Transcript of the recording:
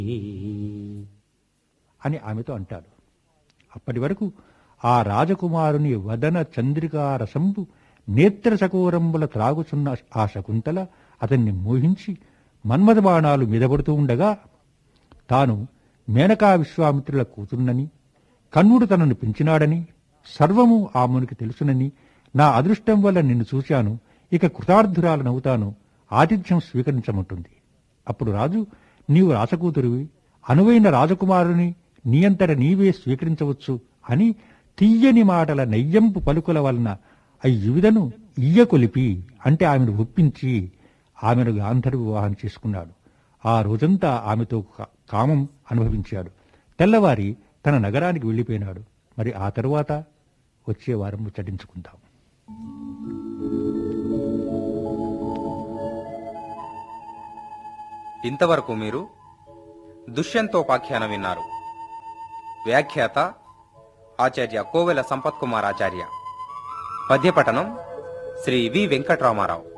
అని ఆమెతో అంటాడు అప్పటి వరకు ఆ రాజకుమారుని వదన చంద్రికా రసంబు నేత్ర సకోరంబుల త్రాగుచున్న ఆ శకుంతల అతన్ని మోహించి మన్మథ బాణాలు మీదపడుతూ ఉండగా తాను మేనకా విశ్వామిత్రుల కూతున్నని కన్నుడు తనను పెంచినాడని సర్వము ఆమెనికి తెలుసునని నా అదృష్టం వల్ల నిన్ను చూశాను ఇక కృతార్థురాలనవుతాను ఆతిథ్యం స్వీకరించమంటుంది అప్పుడు రాజు నీవు రాసకూతురివి అనువైన రాజకుమారుని నీయంతట నీవే స్వీకరించవచ్చు అని తీయని మాటల నయ్యంపు పలుకుల వలన ఆ యువిదను ఇయ్యకొలిపి అంటే ఆమెను ఒప్పించి ఆమెను గాంధర్వ వివాహం చేసుకున్నాడు ఆ రోజంతా ఆమెతో కా- కామం అనుభవించాడు తెల్లవారి తన నగరానికి వెళ్ళిపోయినాడు మరి ఆ తరువాత వచ్చే వారం ముచ్చటించుకుందాం ఇంతవరకు మీరు దుష్యంతోపాఖ్యానం విన్నారు వ్యాఖ్యాత ఆచార్య కోవెల సంపత్ కుమార్ ఆచార్య పద్యపఠనం శ్రీ వి వెంకట్రామారావు